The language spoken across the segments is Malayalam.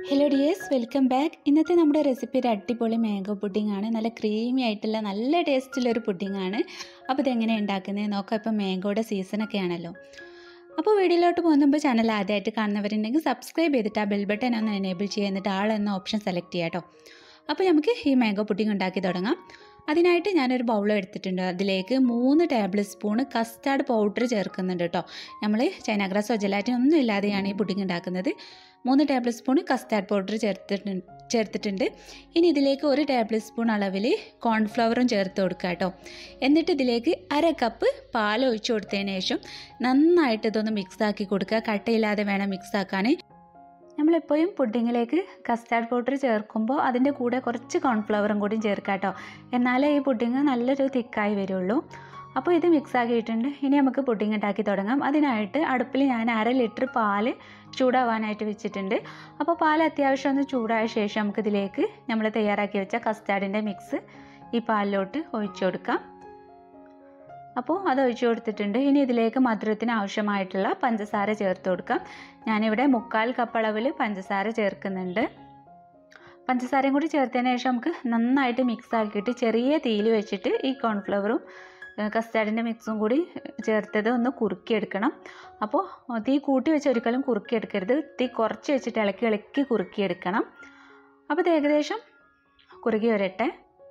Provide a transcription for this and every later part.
ഹലോ ഡിയേഴ്സ് വെൽക്കം ബാക്ക് ഇന്നത്തെ നമ്മുടെ റെസിപ്പി ഒരു അടിപൊളി മാംഗോ പുഡിംഗ് ആണ് നല്ല ക്രീമി ആയിട്ടുള്ള നല്ല ടേസ്റ്റുള്ളൊരു പുഡിംഗ് ആണ് അപ്പോൾ ഇതെങ്ങനെ ഉണ്ടാക്കുന്നത് നോക്കാം ഇപ്പോൾ മാംഗോയുടെ സീസണൊക്കെ ആണല്ലോ അപ്പോൾ വീഡിയോയിലോട്ട് പോകുമ്പോൾ ചാനൽ ആദ്യമായിട്ട് കാണുന്നവരുണ്ടെങ്കിൽ സബ്സ്ക്രൈബ് ചെയ്തിട്ട് ആ ബെൽ ബട്ടൺ ഒന്ന് എനേബിൾ ചെയ്യുക എന്നിട്ട് ആൾ എന്ന ഓപ്ഷൻ സെലക്ട് ചെയ്യാം കേട്ടോ അപ്പോൾ നമുക്ക് ഈ മാംഗോ പുഡിംഗ് ഉണ്ടാക്കി തുടങ്ങാം അതിനായിട്ട് ഞാനൊരു ബൗൾ എടുത്തിട്ടുണ്ട് അതിലേക്ക് മൂന്ന് ടേബിൾ സ്പൂണ് കസ്റ്റാർഡ് പൗഡർ ചേർക്കുന്നുണ്ട് കേട്ടോ നമ്മൾ ചൈന ഗ്രാസോ ജലാറ്റിൻ ഒന്നും ഇല്ലാതെയാണ് ഈ പുഡിംഗ് ഉണ്ടാക്കുന്നത് മൂന്ന് ടേബിൾ സ്പൂൺ കസ്റ്റാർഡ് പൗഡർ ചേർത്തിട്ടുണ്ട് ചേർത്തിട്ടുണ്ട് ഇനി ഇതിലേക്ക് ഒരു ടേബിൾ സ്പൂൺ അളവിൽ കോൺഫ്ലവറും ചേർത്ത് കൊടുക്കുക കേട്ടോ എന്നിട്ട് ഇതിലേക്ക് അര കപ്പ് പാൽ ഒഴിച്ചു കൊടുത്തതിന് ശേഷം നന്നായിട്ട് ഇതൊന്ന് മിക്സ് ആക്കി കൊടുക്കുക കട്ടയില്ലാതെ വേണം മിക്സ് ആക്കാൻ നമ്മളെപ്പോഴും പുഡിങ്ങിലേക്ക് കസ്റ്റാർഡ് പൗഡർ ചേർക്കുമ്പോൾ അതിൻ്റെ കൂടെ കുറച്ച് കോൺഫ്ലവറും കൂടി ചേർക്കാം കേട്ടോ എന്നാലേ ഈ പുഡിങ് നല്ലൊരു തിക്കായി വരുള്ളൂ അപ്പോൾ ഇത് മിക്സ് ആക്കിയിട്ടുണ്ട് ഇനി നമുക്ക് പുഡിങ് ഉണ്ടാക്കി തുടങ്ങാം അതിനായിട്ട് അടുപ്പിൽ ഞാൻ അര ലിറ്റർ പാല് ചൂടാവാനായിട്ട് വെച്ചിട്ടുണ്ട് അപ്പോൾ പാൽ അത്യാവശ്യം ഒന്ന് ചൂടായ ശേഷം നമുക്കിതിലേക്ക് നമ്മൾ തയ്യാറാക്കി വെച്ച കസ്റ്റാർഡിൻ്റെ മിക്സ് ഈ പാലിലോട്ട് ഒഴിച്ചു കൊടുക്കാം അപ്പോൾ അത് ഒഴിച്ചു കൊടുത്തിട്ടുണ്ട് ഇനി ഇതിലേക്ക് മധുരത്തിന് ആവശ്യമായിട്ടുള്ള പഞ്ചസാര ചേർത്ത് കൊടുക്കാം ഞാനിവിടെ മുക്കാൽ കപ്പ് അളവിൽ പഞ്ചസാര ചേർക്കുന്നുണ്ട് പഞ്ചസാരയും കൂടി ചേർത്തതിന് ശേഷം നമുക്ക് നന്നായിട്ട് മിക്സ് ആക്കിയിട്ട് ചെറിയ തീയിൽ വെച്ചിട്ട് ഈ കോൺഫ്ലവറും കസ്റ്റാർഡിൻ്റെ മിക്സും കൂടി ചേർത്തത് ഒന്ന് കുറുക്കിയെടുക്കണം അപ്പോൾ തീ കൂട്ടി വെച്ച് ഒരിക്കലും കുറുക്കിയെടുക്കരുത് തീ കുറച്ച് വെച്ചിട്ട് ഇളക്കി ഇളക്കി കുറുക്കിയെടുക്കണം അപ്പോൾ ഇത് ഏകദേശം കുറുകി വരട്ടെ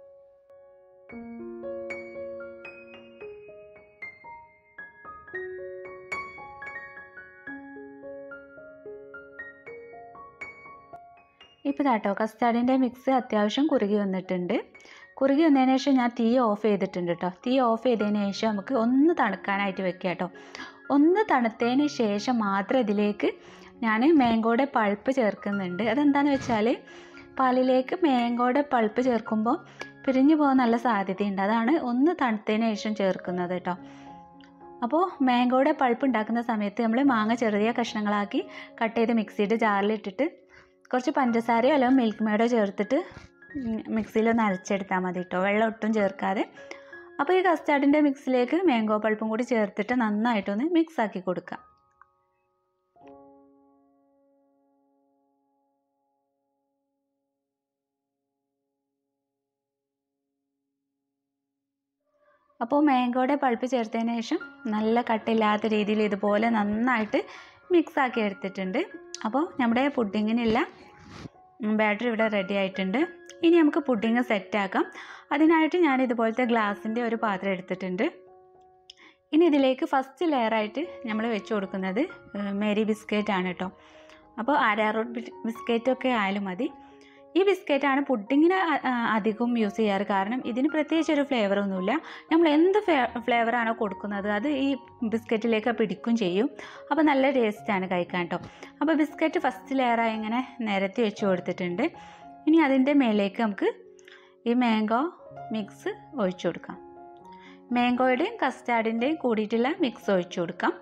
ഇപ്പോൾ കേട്ടോ കസ്റ്റാർഡിൻ്റെ മിക്സ് അത്യാവശ്യം കുറുകി വന്നിട്ടുണ്ട് കുറുകി വന്നതിന് ശേഷം ഞാൻ തീ ഓഫ് ചെയ്തിട്ടുണ്ട് കേട്ടോ തീ ഓഫ് ചെയ്തതിന് ശേഷം നമുക്ക് ഒന്ന് തണുക്കാനായിട്ട് വെക്കുക കേട്ടോ ഒന്ന് തണുത്തതിന് ശേഷം മാത്രം ഇതിലേക്ക് ഞാൻ മാങ്കോയുടെ പൾപ്പ് ചേർക്കുന്നുണ്ട് അതെന്താണെന്ന് വെച്ചാൽ പാലിലേക്ക് മാങ്കോയുടെ പൾപ്പ് ചേർക്കുമ്പോൾ പിരിഞ്ഞു പോകാൻ നല്ല സാധ്യതയുണ്ട് അതാണ് ഒന്ന് തണുത്തതിന് ശേഷം ചേർക്കുന്നത് കേട്ടോ അപ്പോൾ മാങ്കോയുടെ പൾപ്പ് ഉണ്ടാക്കുന്ന സമയത്ത് നമ്മൾ മാങ്ങ ചെറിയ കഷ്ണങ്ങളാക്കി കട്ട് ചെയ്ത് മിക്സിയുടെ ജാറിലിട്ടിട്ട് കുറച്ച് പഞ്ചസാരയോ അല്ലെങ്കിൽ മിൽക്ക് മേഡോ ചേർത്തിട്ട് മിക്സിയിലൊന്ന് അരച്ചെടുത്താൽ മതി കേട്ടോ വെള്ളം ഒട്ടും ചേർക്കാതെ അപ്പോൾ ഈ കസ്റ്റാർഡിൻ്റെ മിക്സിലേക്ക് മാംഗോ പൾപ്പും കൂടി ചേർത്തിട്ട് നന്നായിട്ടൊന്ന് മിക്സ് ആക്കി കൊടുക്കാം അപ്പോൾ മാംഗോയുടെ പൾപ്പ് ചേർത്തതിന് ശേഷം നല്ല കട്ടില്ലാത്ത രീതിയിൽ ഇതുപോലെ നന്നായിട്ട് മിക്സ് ആക്കി എടുത്തിട്ടുണ്ട് അപ്പോൾ നമ്മുടെ പുഡിങ്ങിനുള്ള ബാറ്റർ ഇവിടെ റെഡി ആയിട്ടുണ്ട് ഇനി നമുക്ക് പുഡിങ് സെറ്റാക്കാം അതിനായിട്ട് ഞാൻ ഇതുപോലത്തെ ഗ്ലാസിൻ്റെ ഒരു പാത്രം എടുത്തിട്ടുണ്ട് ഇനി ഇതിലേക്ക് ഫസ്റ്റ് ലെയറായിട്ട് നമ്മൾ വെച്ച് കൊടുക്കുന്നത് മേരി ബിസ്ക്കറ്റ് ആണ് കേട്ടോ അപ്പോൾ ആരാറോട്ട് ബിസ്ക്കറ്റൊക്കെ ആയാലും മതി ഈ ബിസ്ക്കറ്റാണ് പുഡിങ്ങിന് അധികം യൂസ് ചെയ്യാറ് കാരണം ഇതിന് പ്രത്യേകിച്ച് ഒരു ഫ്ലേവറൊന്നുമില്ല നമ്മൾ എന്ത് ഫ്ലേവറാണോ കൊടുക്കുന്നത് അത് ഈ ബിസ്ക്കറ്റിലേക്ക് പിടിക്കും ചെയ്യും അപ്പോൾ നല്ല ടേസ്റ്റാണ് കഴിക്കാൻ കേട്ടോ അപ്പോൾ ബിസ്ക്കറ്റ് ഫസ്റ്റ് ലെയറായി ഇങ്ങനെ നിരത്തി വെച്ച് കൊടുത്തിട്ടുണ്ട് ഇനി അതിൻ്റെ മേലേക്ക് നമുക്ക് ഈ മാംഗോ മിക്സ് ഒഴിച്ചു കൊടുക്കാം മാംഗോയുടെയും കസ്റ്റാർഡിൻ്റെയും കൂടിയിട്ടുള്ള മിക്സ് ഒഴിച്ചു കൊടുക്കാം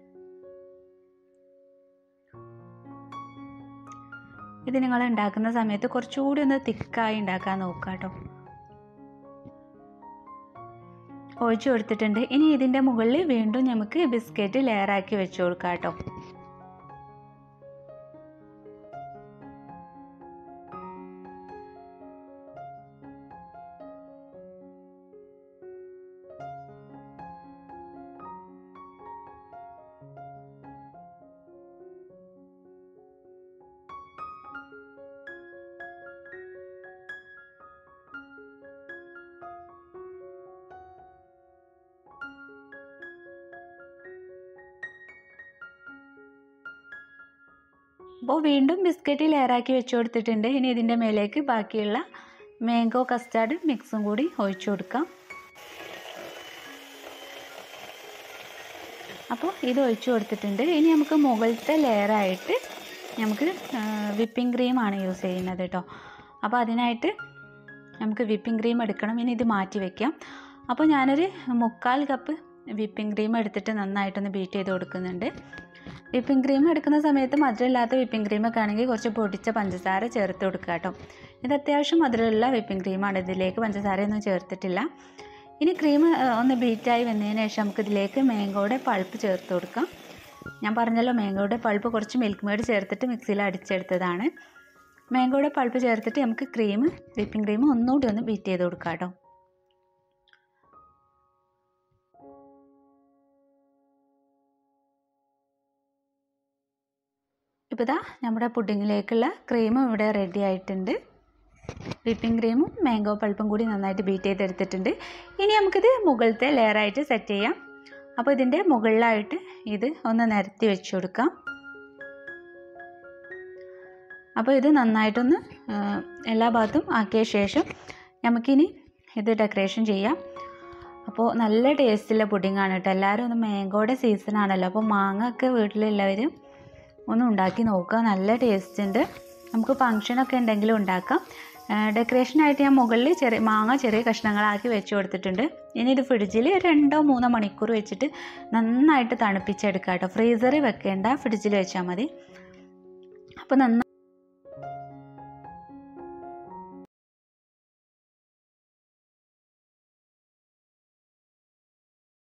ഇത് നിങ്ങൾ ഉണ്ടാക്കുന്ന സമയത്ത് കുറച്ചുകൂടി ഒന്ന് തിക്കായി ഉണ്ടാക്കാൻ നോക്കുക കേട്ടോ ഒഴിച്ചു കൊടുത്തിട്ടുണ്ട് ഇനി ഇതിൻ്റെ മുകളിൽ വീണ്ടും നമുക്ക് ബിസ്ക്കറ്റ് ലെയറാക്കി വെച്ച് കൊടുക്കാം കേട്ടോ അപ്പോൾ വീണ്ടും ബിസ്ക്കറ്റ് ലെയറാക്കി വെച്ച് കൊടുത്തിട്ടുണ്ട് ഇനി ഇതിൻ്റെ മേലേക്ക് ബാക്കിയുള്ള മാംഗോ കസ്റ്റാർഡ് മിക്സും കൂടി ഒഴിച്ചു കൊടുക്കാം അപ്പോൾ ഇത് ഒഴിച്ചു കൊടുത്തിട്ടുണ്ട് ഇനി നമുക്ക് മുകളിലത്തെ ലെയറായിട്ട് നമുക്ക് വിപ്പിംഗ് ക്രീമാണ് യൂസ് ചെയ്യുന്നത് കേട്ടോ അപ്പോൾ അതിനായിട്ട് നമുക്ക് വിപ്പിംഗ് ക്രീം എടുക്കണം ഇനി ഇത് മാറ്റി വയ്ക്കാം അപ്പോൾ ഞാനൊരു മുക്കാൽ കപ്പ് വിപ്പിംഗ് ക്രീം എടുത്തിട്ട് നന്നായിട്ടൊന്ന് ബീറ്റ് ചെയ്ത് കൊടുക്കുന്നുണ്ട് വിപ്പിംഗ് ക്രീം എടുക്കുന്ന സമയത്ത് മധുരമില്ലാത്ത വിപ്പിംഗ് ക്രീമൊക്കെ ആണെങ്കിൽ കുറച്ച് പൊടിച്ച പഞ്ചസാര ചേർത്ത് കൊടുക്കുക കേട്ടോ ഇത് അത്യാവശ്യം മധുരമുള്ള വിപ്പിംഗ് ക്രീമാണ് ഇതിലേക്ക് പഞ്ചസാരയൊന്നും ചേർത്തിട്ടില്ല ഇനി ക്രീം ഒന്ന് ബീറ്റായി വന്നതിന് ശേഷം നമുക്ക് ഇതിലേക്ക് മാംഗോയുടെ പൾപ്പ് ചേർത്ത് കൊടുക്കാം ഞാൻ പറഞ്ഞല്ലോ മാംഗോയുടെ പൾപ്പ് കുറച്ച് മിൽക്ക് മേഡ് ചേർത്തിട്ട് മിക്സിയിൽ അടിച്ചെടുത്തതാണ് മാംഗോയുടെ പൾപ്പ് ചേർത്തിട്ട് നമുക്ക് ക്രീം വിപ്പിംഗ് ക്രീം ഒന്നുകൂടി ഒന്ന് ബീറ്റ് ചെയ്ത് കൊടുക്കാം കേട്ടോ ഇപ്പോൾ ഇതാ നമ്മുടെ പുഡിങ്ങിലേക്കുള്ള ക്രീമും ഇവിടെ റെഡി ആയിട്ടുണ്ട് വിപ്പിംഗ് ക്രീമും മാംഗോ പൾപ്പും കൂടി നന്നായിട്ട് ബീറ്റ് ചെയ്തെടുത്തിട്ടുണ്ട് ഇനി നമുക്കിത് മുകളിലത്തെ ലെയറായിട്ട് സെറ്റ് ചെയ്യാം അപ്പോൾ ഇതിൻ്റെ മുകളിലായിട്ട് ഇത് ഒന്ന് നിരത്തി വെച്ച് കൊടുക്കാം അപ്പോൾ ഇത് നന്നായിട്ടൊന്ന് എല്ലാ ഭാഗത്തും ആക്കിയ ശേഷം നമുക്കിനി ഇത് ഡെക്കറേഷൻ ചെയ്യാം അപ്പോൾ നല്ല ടേസ്റ്റുള്ള പുഡിങ്ങാണ് കേട്ടോ എല്ലാവരും ഒന്ന് മാംഗോയുടെ സീസൺ ആണല്ലോ അപ്പോൾ മാങ്ങ ഒക്കെ വീട്ടിലുള്ളവർ ഒന്ന് ഉണ്ടാക്കി നോക്കുക നല്ല ടേസ്റ്റ് ഉണ്ട് നമുക്ക് ഫങ്ഷനൊക്കെ ഉണ്ടെങ്കിലും ഉണ്ടാക്കാം ഡെക്കറേഷനായിട്ട് ഞാൻ മുകളിൽ ചെറിയ മാങ്ങ ചെറിയ കഷ്ണങ്ങളാക്കി വെച്ച് കൊടുത്തിട്ടുണ്ട് ഇനി ഇത് ഫ്രിഡ്ജിൽ രണ്ടോ മൂന്നോ മണിക്കൂർ വെച്ചിട്ട് നന്നായിട്ട് തണുപ്പിച്ചെടുക്കാം കേട്ടോ ഫ്രീസറിൽ വെക്കേണ്ട ഫ്രിഡ്ജിൽ വെച്ചാൽ മതി അപ്പോൾ നന്നായി